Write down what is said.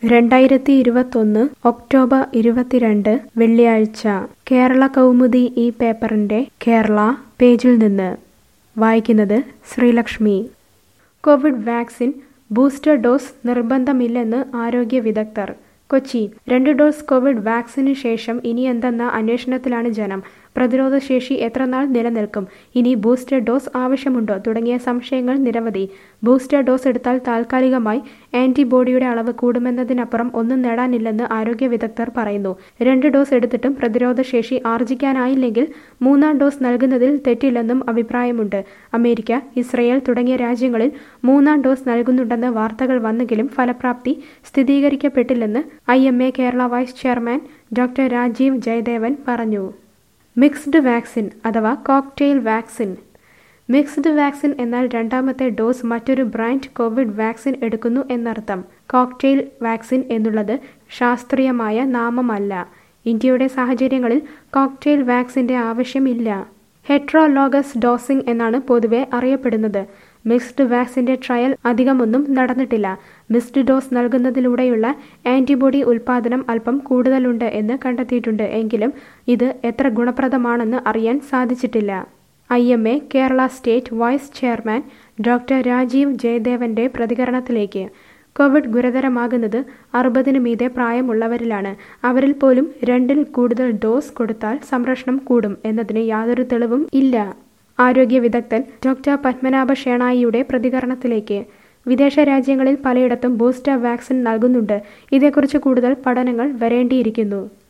രണ്ടായിരത്തി ഇരുപത്തൊന്ന് ഒക്ടോബർ ഇരുപത്തിരണ്ട് വെള്ളിയാഴ്ച കേരള കൗമുദി ഈ പേപ്പറിന്റെ കേരള പേജിൽ നിന്ന് വായിക്കുന്നത് Sreelakshmi Covid vaccine booster dose നിർബന്ധമില്ലെന്ന് ആരോഗ്യ വിദഗ്ധർ കൊച്ചി രണ്ട് ഡോസ് കോവിഡ് വാക്സിന് ശേഷം ഇനി എന്തെന്ന അന്വേഷണത്തിലാണ് ജനം പ്രതിരോധശേഷി എത്ര നാൾ നിലനിൽക്കും ഇനി ബൂസ്റ്റർ ഡോസ് ആവശ്യമുണ്ടോ തുടങ്ങിയ സംശയങ്ങൾ നിരവധി ബൂസ്റ്റർ ഡോസ് എടുത്താൽ താൽക്കാലികമായി ആന്റിബോഡിയുടെ അളവ് കൂടുമെന്നതിനപ്പുറം ഒന്നും നേടാനില്ലെന്ന് ആരോഗ്യ വിദഗ്ധർ പറയുന്നു രണ്ട് ഡോസ് എടുത്തിട്ടും പ്രതിരോധശേഷി ആർജിക്കാനായില്ലെങ്കിൽ മൂന്നാം ഡോസ് നൽകുന്നതിൽ തെറ്റില്ലെന്നും അഭിപ്രായമുണ്ട് അമേരിക്ക ഇസ്രയേൽ തുടങ്ങിയ രാജ്യങ്ങളിൽ മൂന്നാം ഡോസ് നൽകുന്നുണ്ടെന്ന് വാർത്തകൾ വന്നെങ്കിലും ഫലപ്രാപ്തി സ്ഥിരീകരിക്കപ്പെട്ടില്ലെന്ന് I M A Kerala vice chairman doctor Rajeev Jayadevan പറഞ്ഞു മിക്സ്ഡ് വാക്സിൻ അഥവാ കോക്ടെയിൽ വാക്സിൻ മിക്സ്ഡ് വാക്സിൻ എന്നാൽ രണ്ടാമത്തെ ഡോസ് മറ്റൊരു ബ്രാൻഡ് കോവിഡ് വാക്സിൻ എടുക്കുന്നു എന്നർത്ഥം കോക്ടെയിൽ വാക്സിൻ എന്നുള്ളത് ശാസ്ത്രീയമായ നാമമല്ല ഇന്ത്യയുടെ സാഹചര്യങ്ങളിൽ കോക്ടെയിൽ വാക്സിന്റെ ആവശ്യമില്ല ഹെട്രോലോഗസ് ഡോസിംഗ് എന്നാണ് പൊതുവെ അറിയപ്പെടുന്നത് മിക്സ്ഡ് വാക്സിന്റെ ട്രയൽ അധികമൊന്നും നടന്നിട്ടില്ല മിക്സ്ഡ് ഡോസ് നൽകുന്നതിലൂടെയുള്ള ആന്റിബോഡി ഉൽപാദനം അല്പം കൂടുതലുണ്ട് എന്ന് കണ്ടെത്തിയിട്ടുണ്ട് എങ്കിലും ഇത് എത്ര ഗുണപ്രദമാണെന്ന് അറിയാൻ സാധിച്ചിട്ടില്ല I M A Kerala state vice chairman doctor Rajeev ജയദേവന്റെ പ്രതികരണത്തിലേക്ക് കോവിഡ് ഗുരുതരമാകുന്നത് അറുപതിന് മീതെ പ്രായമുള്ളവരിലാണ് അവരിൽ പോലും രണ്ടിൽ കൂടുതൽ ഡോസ് കൊടുത്താൽ സംരക്ഷണം കൂടും എന്നതിന് യാതൊരു തെളിവും ഇല്ല ആരോഗ്യ വിദഗ്ധൻ ഡോക്ടർ പത്മനാഭ ഷേണായിയുടെ പ്രതികരണത്തിലേക്ക് വിദേശ രാജ്യങ്ങളിൽ പലയിടത്തും ബൂസ്റ്റർ വാക്സിൻ നൽകുന്നുണ്ട് ഇതേക്കുറിച്ച് കൂടുതൽ പഠനങ്ങൾ വരേണ്ടിയിരിക്കുന്നു